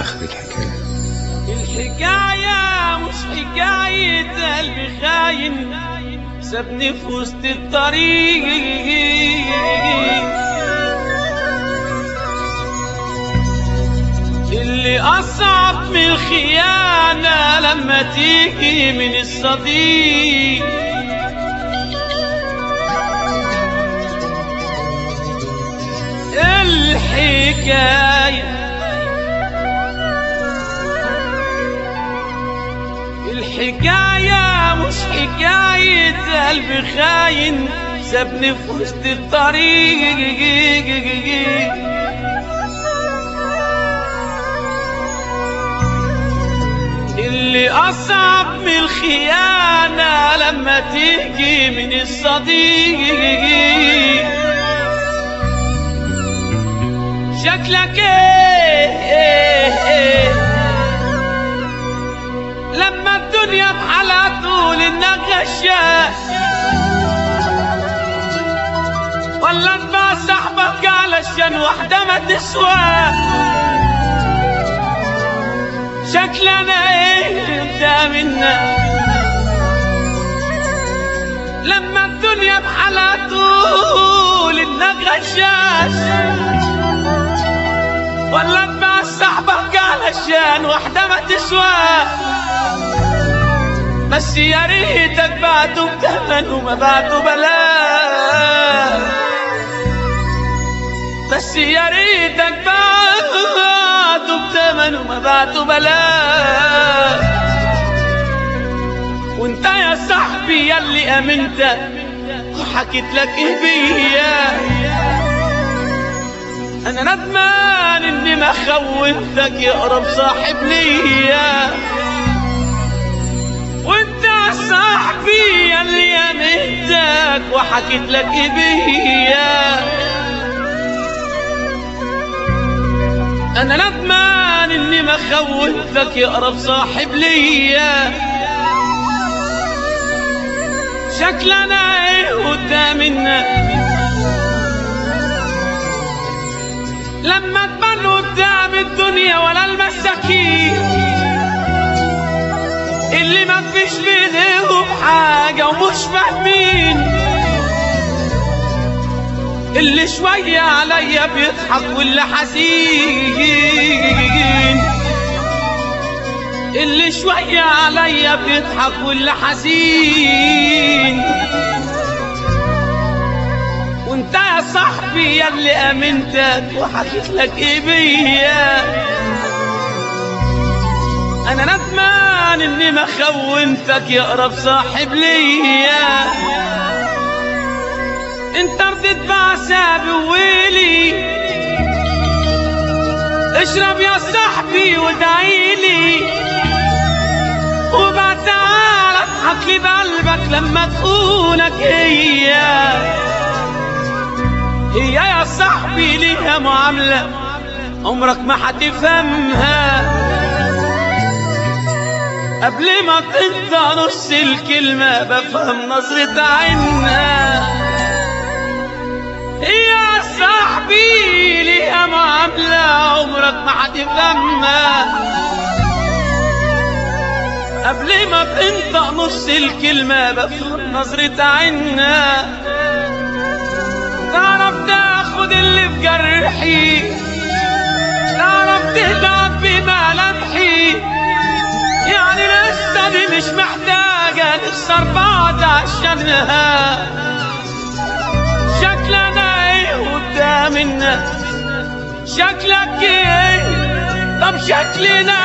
اخر الحكايه الحكاية مش حكاية قلبي خاين سابني في وسط الطريق اللي أصعب من الخيانة لما تيجي من الصديق الحكايه الحكاية مش حكاية قلب خاين سابني في وسط الطريق اللي أصعب من الخيانة لما تيجي من الصديق شكلك ايه, إيه, إيه لما الدنيا بحالها طول انك غشاش ولا تباع صاحبك علشان واحدة ما تسوى شكلنا ايه انت منا لما الدنيا بحالها طول انك غشاش ولا تباع صاحبك علشان واحدة ما تسوى بس يا ريتك بعته بتمن وما بعته بلاش بس يا ريتك بعته بتمن وما بعته بلاش وانت يا صاحبي ياللي امنت وحكيت لك ايه بيا انا ندمان اني ما خوفتك يا اقرب صاحب ليا وانت يا صاحبي اللي امنتك وحكيت لك ايه بيا انا ندمان اني ما خوفتك يا اقرب صاحب ليا شكلنا ايه قدامنا لما تبان قدام الدنيا ولا المساكين اللي ما فيش بيديهم حاجة ومش فاهمين اللي شوية عليا بيضحك واللي حزين اللي شوية عليا بيضحك واللي حزين وانت يا صاحبي يا اللي امنتك وحكيت لك ايه بيا انا ندمان اني ما خونتك يا اقرب صاحب ليا انت رضيت بعذابي وويلي اشرب يا صاحبي وادعيلي وبعد تعال اضحك لي بقلبك لما تخونك هي هي يا صاحبي ليها معاملة عمرك ما هتفهمها قبل ما تنطق نص الكلمة بفهم نظرة عينها يا صاحبي ليها معاملة عمرك ما هتفهمها قبل ما تنطق نص الكلمة بفهم نظرة عينها تعرف تاخد اللي في جرحي تعرف تهدى بملامحي يعني لسه دي مش محتاجة نخسر بعض عشانها شكلنا ايه قدامنا شكلك ايه طب شكلنا